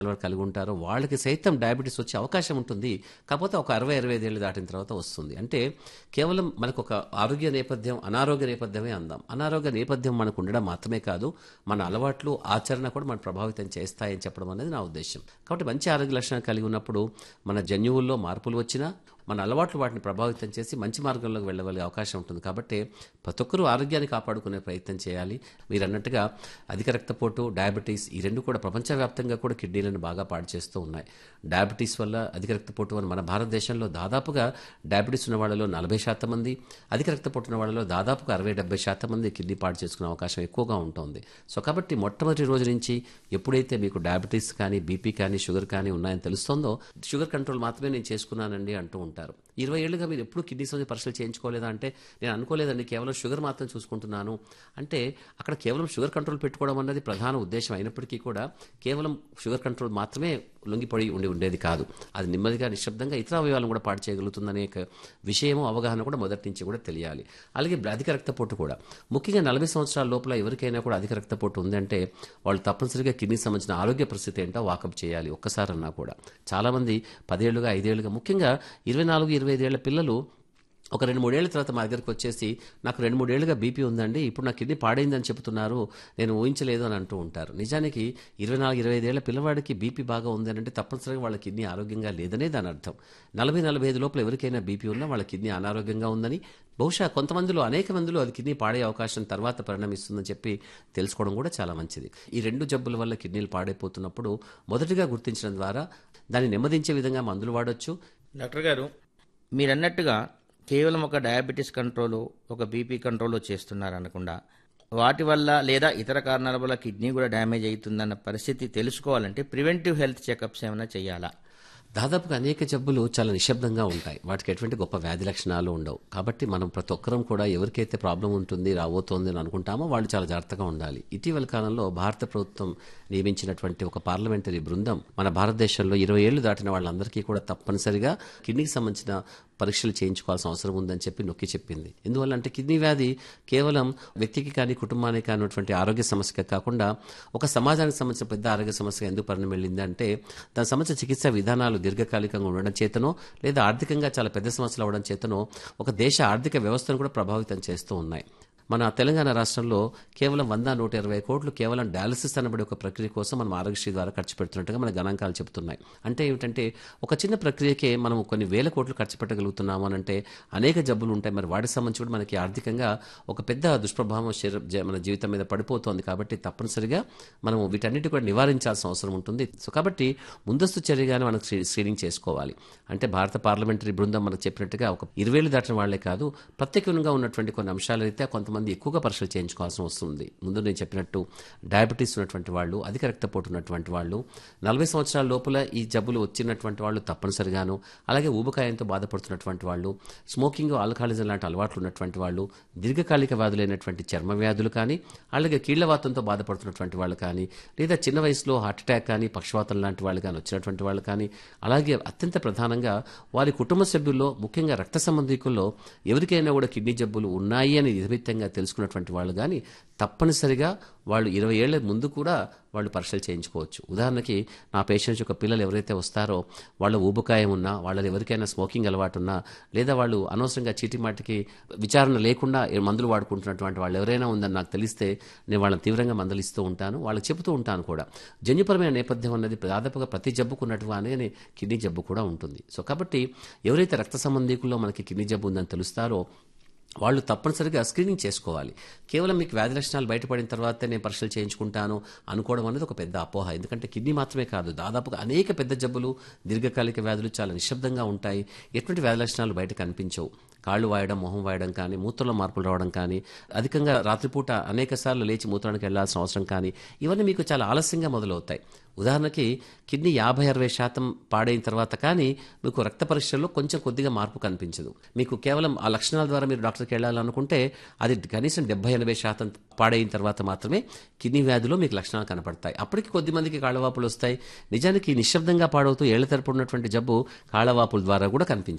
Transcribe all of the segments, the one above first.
వరకు కలిగి ఉంటారో వాళ్ళకి సైతం డయాబెటీస్ వచ్చే అవకాశం ఉంటుంది కాకపోతే ఒక అరవై అరవై ఐదేళ్ళు దాటిన తర్వాత వస్తుంది అంటే కేవలం మనకు ఒక ఆరోగ్య నేపథ్యం అనారోగ్య నేపథ్యమే అందాం అనారోగ్య నేపథ్యం మనకు ఉండడం మాత్రమే కాదు మన అలవాట్లు ఆచరణ కూడా మనం ప్రభావితం చేస్తాయని చెప్పడం అనేది నా ఉద్దేశం కాబట్టి మంచి ఆరోగ్య లక్షణాలు కలిగి ఉన్నప్పుడు మన జన్యువుల్లో మార్పులు వచ్చినా మన అలవాట్లు వాటిని ప్రభావితం చేసి మంచి మార్గంలోకి వెళ్ళగలిగే అవకాశం ఉంటుంది కాబట్టి ప్రతి ఒక్కరూ ఆరోగ్యాన్ని కాపాడుకునే ప్రయత్నం చేయాలి మీరు అన్నట్టుగా అధిక రక్తపోటు డయాబెటీస్ ఈ రెండు కూడా ప్రపంచవ్యాప్తంగా కూడా కిడ్నీలను బాగా పాడు చేస్తూ ఉన్నాయి డయాబెటీస్ వల్ల అధిక రక్తపోటు వల్ల మన భారతదేశంలో దాదాపుగా డయాబెటీస్ ఉన్న వాళ్ళలో నలభై శాతం మంది అధిక రక్తపోటు ఉన్న వాళ్ళలో దాదాపుగా అరవై డెబ్బై శాతం మంది కిడ్నీ పాడు చేసుకునే అవకాశం ఎక్కువగా ఉంటుంది సో కాబట్టి మొట్టమొదటి రోజు నుంచి ఎప్పుడైతే మీకు డయాబెటీస్ కానీ బీపీ కానీ షుగర్ కానీ ఉన్నాయని తెలుస్తుందో షుగర్ కంట్రోల్ మాత్రమే నేను చేసుకున్నానండి అంటూ ఉంటారు ఇరవై ఏళ్ళుగా మీరు ఎప్పుడు కిడ్నీ సంబంధించి పరీక్షలు చేయించుకోలేదా అంటే నేను అనుకోలేదండి కేవలం షుగర్ మాత్రం చూసుకుంటున్నాను అంటే అక్కడ కేవలం షుగర్ కంట్రోల్ పెట్టుకోవడం అన్నది ప్రధాన ఉద్దేశం అయినప్పటికీ కూడా కేవలం షుగర్ కంట్రోల్ మాత్రమే లొంగిపడి ఉండి ఉండేది కాదు అది నెమ్మదిగా నిశ్శబ్దంగా ఇతర అవయవాలను కూడా పాడు చేయగలుగుతుందనే ఒక విషయము అవగాహన కూడా మొదటి నుంచి కూడా తెలియాలి అలాగే అధిక రక్తపోటు కూడా ముఖ్యంగా నలభై సంవత్సరాల లోపల ఎవరికైనా కూడా అధిక రక్తపోటు ఉందంటే వాళ్ళు తప్పనిసరిగా కిడ్నీ సంబంధించిన ఆరోగ్య పరిస్థితి ఏంటో వాకప్ చేయాలి ఒక్కసారన్నా కూడా చాలామంది పదేళ్లుగా ఐదేళ్లుగా ముఖ్యంగా ఇరవై నాలుగు ఇరవై ఐదేళ్ల పిల్లలు ఒక రెండు మూడేళ్ల తర్వాత మా దగ్గరికి వచ్చేసి నాకు రెండు మూడేళ్లుగా బీపీ ఉందండి ఇప్పుడు నా కిడ్నీ పాడైందని చెబుతున్నారు నేను ఊహించలేదు అని అంటూ ఉంటారు నిజానికి ఇరవై నాలుగు ఇరవై ఐదేళ్ల పిల్లవాడికి బీపీ బాగా ఉంది అంటే తప్పనిసరిగా వాళ్ళ కిడ్నీ ఆరోగ్యంగా లేదనే దాని అర్థం నలభై నలభై ఐదు లోపల ఎవరికైనా బీపీ ఉన్నా వాళ్ళ కిడ్నీ అనారోగ్యంగా ఉందని బహుశా కొంతమందిలో అనేక మందిలో అది కిడ్నీ పాడే అవకాశం తర్వాత పరిణమిస్తుందని చెప్పి తెలుసుకోవడం కూడా చాలా మంచిది ఈ రెండు జబ్బుల వల్ల కిడ్నీలు పాడైపోతున్నప్పుడు మొదటిగా గుర్తించడం ద్వారా దాన్ని నెమ్మదించే విధంగా మందులు వాడొచ్చు డాక్టర్ గారు మీరు అన్నట్టుగా కేవలం ఒక డయాబెటీస్ కంట్రోల్ ఒక బీపీ కంట్రోల్ చేస్తున్నారు అనకుండా వాటి వల్ల లేదా ఇతర కారణాల వల్ల కిడ్నీ కూడా డ్యామేజ్ అవుతుందన్న పరిస్థితి తెలుసుకోవాలంటే ప్రివెంటివ్ హెల్త్ చెకప్స్ ఏమైనా చేయాలా దాదాపుగా అనేక జబ్బులు చాలా నిశ్శబ్దంగా ఉంటాయి వాటికి ఎటువంటి గొప్ప వ్యాధి లక్షణాలు ఉండవు కాబట్టి మనం ప్రతి ఒక్కరం కూడా ఎవరికైతే ప్రాబ్లం ఉంటుంది రాబోతోంది అని అనుకుంటామో వాళ్ళు చాలా జాగ్రత్తగా ఉండాలి ఇటీవల కాలంలో భారత ప్రభుత్వం నియమించినటువంటి ఒక పార్లమెంటరీ బృందం మన భారతదేశంలో ఇరవై ఏళ్లు దాటిన వాళ్ళందరికీ కూడా తప్పనిసరిగా కిడ్నీకి సంబంధించిన పరీక్షలు చేయించుకోవాల్సిన అవసరం ఉందని చెప్పి నొక్కి చెప్పింది ఎందువల్ల అంటే కిడ్నీ వ్యాధి కేవలం వ్యక్తికి కానీ కుటుంబానికి కానిటువంటి ఆరోగ్య సమస్య కాకుండా ఒక సమాజానికి సంబంధించిన పెద్ద ఆరోగ్య సమస్య ఎందుకు పరిణామం వెళ్ళింది అంటే దాని సంబంధించిన చికిత్సా విధానాలు దీర్ఘకాలికంగా ఉండడం చేతనో లేదా ఆర్థికంగా చాలా పెద్ద సమస్యలు అవడం చేతనో ఒక దేశ ఆర్థిక వ్యవస్థను కూడా ప్రభావితం చేస్తూ ఉన్నాయి మన తెలంగాణ రాష్ట్రంలో కేవలం వంద నూట ఇరవై కోట్లు కేవలం డయాలసిస్ అనబడే ఒక ప్రక్రియ కోసం మనం ఆరోగ్యశ్రీ ద్వారా ఖర్చు పెడుతున్నట్టుగా మన గణాంకాలు చెబుతున్నాయి అంటే ఏమిటంటే ఒక చిన్న ప్రక్రియకే మనం కొన్ని వేల కోట్లు ఖర్చు పెట్టగలుగుతున్నాము అని అంటే అనేక జబ్బులు ఉంటాయి మరి వాటికి సంబంధించి కూడా మనకి ఆర్థికంగా ఒక పెద్ద దుష్ప్రభావం శరీర జ- మన జీవితం మీద పడిపోతోంది కాబట్టి తప్పనిసరిగా మనం వీటన్నిటి కూడా నివారించాల్సిన అవసరం ఉంటుంది సో కాబట్టి ముందస్తు చర్యగానే మనం స్క్రీ- స్క్రీనింగ్ చేసుకోవాలి అంటే భారత పార్లమెంటరీ బృందం మనకు చెప్పినట్టుగా ఒక ఇరవేలు దాటిన వాళ్లే కాదు ప్రత్యేకంగా ఉన్నటువంటి కొన్ని అంశాలు అయితే కొంతమంది ఎక్కువగా పరీక్షలు చేయించుకోవాల్సిన వస్తుంది ముందు నేను చెప్పినట్టు డయాబెటీస్ ఉన్నటువంటి వాళ్ళు అధిక రక్తపోటు ఉన్నటువంటి వాళ్ళు నలభై సంవత్సరాల లోపల ఈ జబ్బులు వచ్చినటువంటి వాళ్ళు తప్పనిసరిగాను అలాగే ఊబకాయంతో బాధపడుతున్నటువంటి వాళ్ళు స్మోకింగ్ ఆల్కహాలిజం లాంటి అలవాట్లు ఉన్నటువంటి వాళ్ళు దీర్ఘకాలిక వ్యాధులైనటువంటి చర్మ వ్యాధులు కానీ అలాగే కీళ్లవాతంతో బాధపడుతున్నటువంటి వాళ్ళు కానీ లేదా చిన్న వయసులో హార్ట్ అటాక్ కానీ పక్షవాతం లాంటి వాళ్ళు కానీ వచ్చినటువంటి వాళ్ళు కానీ అలాగే అత్యంత ప్రధానంగా వారి కుటుంబ సభ్యుల్లో ముఖ్యంగా రక్త సంబంధికుల్లో ఎవరికైనా కూడా కిడ్నీ జబ్బులు ఉన్నాయి అని నిమిత్తంగా తెలుసుకున్నటువంటి వాళ్ళు కానీ తప్పనిసరిగా వాళ్ళు ఇరవై ఏళ్ల ముందు కూడా వాళ్ళు పరీక్షలు చేయించుకోవచ్చు ఉదాహరణకి నా పేషెంట్స్ యొక్క పిల్లలు ఎవరైతే వస్తారో వాళ్ళ ఊబకాయం ఉన్నా వాళ్ళని ఎవరికైనా స్మోకింగ్ అలవాటు ఉన్నా లేదా వాళ్ళు అనవసరంగా చీటిమాటికి విచారణ లేకుండా ఏ మందులు వాడుకుంటున్నటువంటి వాళ్ళు ఎవరైనా ఉందని నాకు తెలిస్తే నేను వాళ్ళని తీవ్రంగా మందలిస్తూ ఉంటాను వాళ్ళకి చెబుతూ ఉంటాను కూడా జన్యుపరమైన నేపథ్యం అన్నది దాదాపుగా ప్రతి జబ్బుకు ఉన్నట్టుగానే కిడ్నీ జబ్బు కూడా ఉంటుంది సో కాబట్టి ఎవరైతే రక్త సంబంధీకుల్లో మనకి కిడ్నీ జబ్బు ఉందని తెలుస్తారో వాళ్ళు తప్పనిసరిగా స్క్రీనింగ్ చేసుకోవాలి కేవలం మీకు వ్యాధి లక్షణాలు బయటపడిన తర్వాతే నేను పరీక్షలు చేయించుకుంటాను అనుకోవడం అనేది ఒక పెద్ద అపోహ ఎందుకంటే కిడ్నీ మాత్రమే కాదు దాదాపుగా అనేక పెద్ద జబ్బులు దీర్ఘకాలిక వ్యాధులు చాలా నిశ్శబ్దంగా ఉంటాయి ఎటువంటి వ్యాధి లక్షణాలు బయట కనిపించవు కాళ్ళు వాయడం మొహం వాయడం కానీ మూత్రంలో మార్పులు రావడం కానీ అధికంగా రాత్రిపూట అనేక సార్లు లేచి మూత్రానికి వెళ్లాల్సిన అవసరం కానీ ఇవన్నీ మీకు చాలా ఆలస్యంగా మొదలవుతాయి ఉదాహరణకి కిడ్నీ యాభై అరవై శాతం పాడైన తర్వాత కానీ మీకు రక్త పరీక్షల్లో కొంచెం కొద్దిగా మార్పు కనిపించదు మీకు కేవలం ఆ లక్షణాల ద్వారా మీరు డాక్టర్కి వెళ్ళాలనుకుంటే అది కనీసం డెబ్బై ఎనభై శాతం పాడైన తర్వాత మాత్రమే కిడ్నీ వ్యాధిలో మీకు లక్షణాలు కనపడతాయి అప్పటికి కొద్ది మందికి కాళ్ళవాపులు వస్తాయి నిజానికి నిశ్శబ్దంగా పాడవుతూ ఏళ్ల తరపు ఉన్నటువంటి జబ్బు కాళ్ళవాపుల ద్వారా కూడా కనిపించదు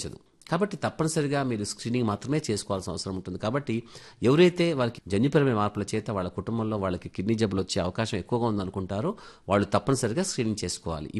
కాబట్టి తప్పనిసరిగా మీరు స్క్రీనింగ్ మాత్రమే చేసుకోవాల్సిన అవసరం ఉంటుంది కాబట్టి ఎవరైతే వాళ్ళకి జన్యుపరమైన మార్పుల చేత వాళ్ళ కుటుంబంలో వాళ్ళకి కిడ్నీ జబ్బులు వచ్చే అవకాశం ఎక్కువగా ఉందనుకుంటారో వాళ్ళు తప్పనిసరిగా స్క్రీనింగ్ చేసుకోవాలి